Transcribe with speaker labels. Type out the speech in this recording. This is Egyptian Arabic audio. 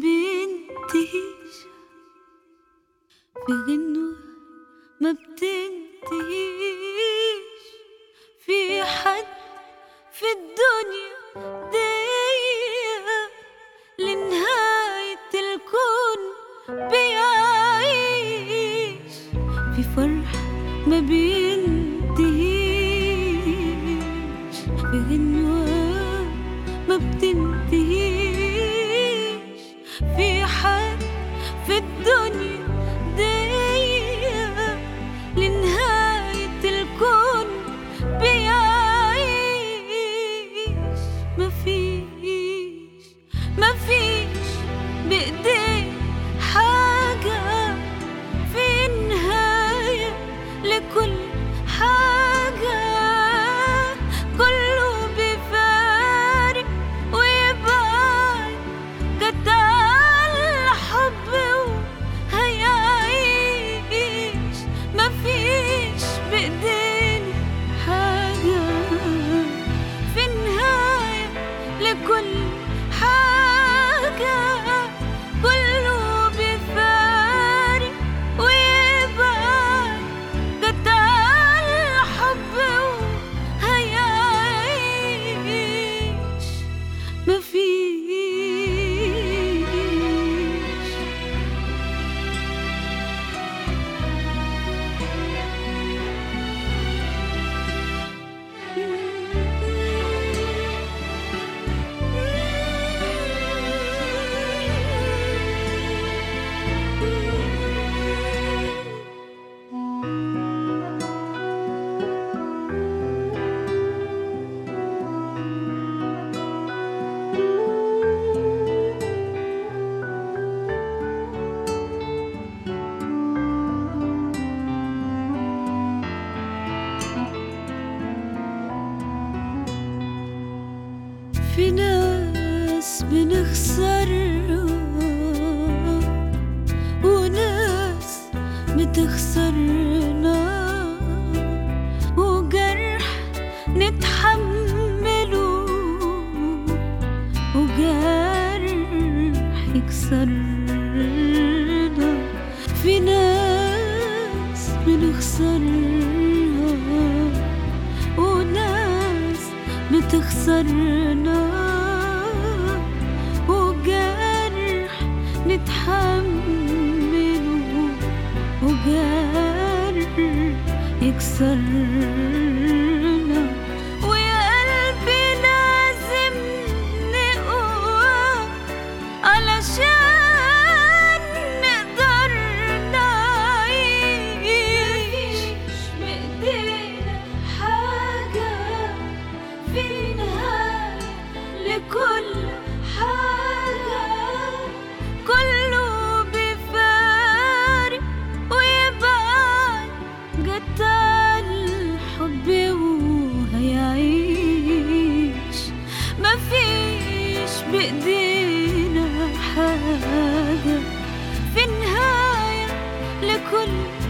Speaker 1: بينتهيش في غنوة ما بتنتهيش في حد في الدنيا دي لنهاية الكون بيعيش في فرح ما بينتهيش في غنوة ما بتنتهيش في حد في الدنيا دي لنهاية الكون بيعيش مفيش مفيش بإيديه حاجة في نهاية لكل حاجة كله بيفارق ويبعد قطع الحب وهيعيش مفيش بإيدينا حاجة في النهاية لكل حاجة كله بيفارق ويبعد قطع الحب وهيعيش مفيش في ناس بنخسرها وناس بتخسرنا وجرح نتحمله وجرح يكسرنا في ناس بنخسرها وناس بتخسرنا وجرح نتحمله وجرح يكسرنا ويا قلبي لازم نقوى علشان نقدر نعيش بإيدينا حاجة في نهاية لكل حاجة كله بيفارق ويبعد قطع الحب وهيعيش مفيش بإيدينا حاجة في نهاية لكل